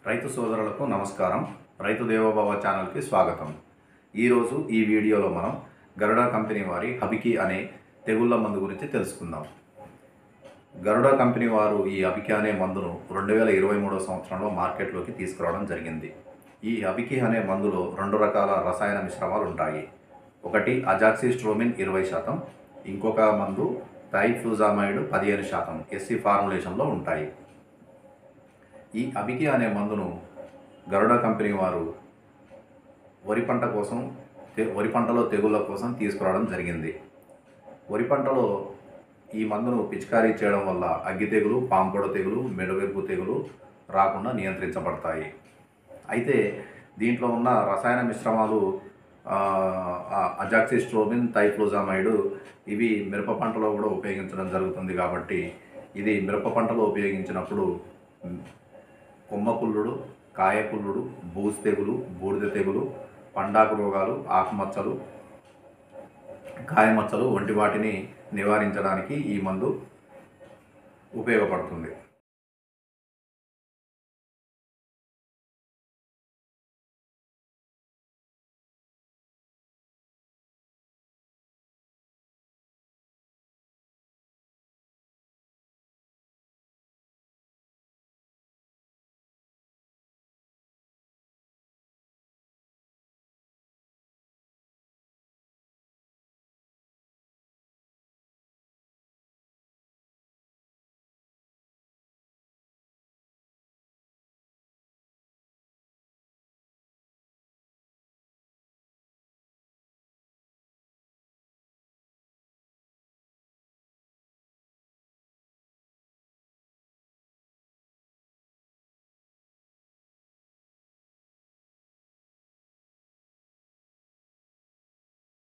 రైతు సోదరులకు నమస్కారం రైతు దేవోభవ ఛానల్కి స్వాగతం ఈరోజు ఈ వీడియోలో మనం గరుడ కంపెనీ వారి హబికి అనే తెగుళ్ళ మందు గురించి తెలుసుకుందాం గరుడ కంపెనీ వారు ఈ అబికి అనే మందును రెండు వేల ఇరవై మూడో సంవత్సరంలో మార్కెట్లోకి తీసుకురావడం జరిగింది ఈ అబికి అనే మందులో రెండు రకాల రసాయన మిశ్రమాలు ఉంటాయి ఒకటి అజాక్సిస్ట్రోమిన్ ఇరవై శాతం ఇంకొక మందు థైఫ్లూజామైడ్ పదిహేను శాతం ఎస్సీ ఫార్ములేషన్లో ఉంటాయి ఈ అబికి అనే మందును గరుడ కంపెనీ వారు వరి పంట కోసం తె- వరి పంటలో తెగుళ్ళ కోసం తీసుకురావడం జరిగింది వరి పంటలో ఈ మందును పిచికారీ చేయడం వల్ల అగ్గి తెగులు పాంపొడ తెగులు మెడవెరుపు తెగులు రాకుండా నియంత్రించబడతాయి అయితే దీంట్లో ఉన్న రసాయన మిశ్రమాలు అజాక్సిస్ట్రోబిన్ థైఫ్లోజామైడ్ ఇవి మిరప పంటలో కూడా ఉపయోగించడం జరుగుతుంది కాబట్టి ఇది మిరప పంటలో ఉపయోగించినప్పుడు మ్, కొమ్మ కుళ్ళుడు కాయ కుళ్ళుడు బూజు తెగులు బూడిద తెగులు పండాకు రోగాలు ఆకుమచ్చలు కాయమచ్చలు వంటి వాటిని నివారించడానికి ఈ మందు ఉపయోగపడుతుంది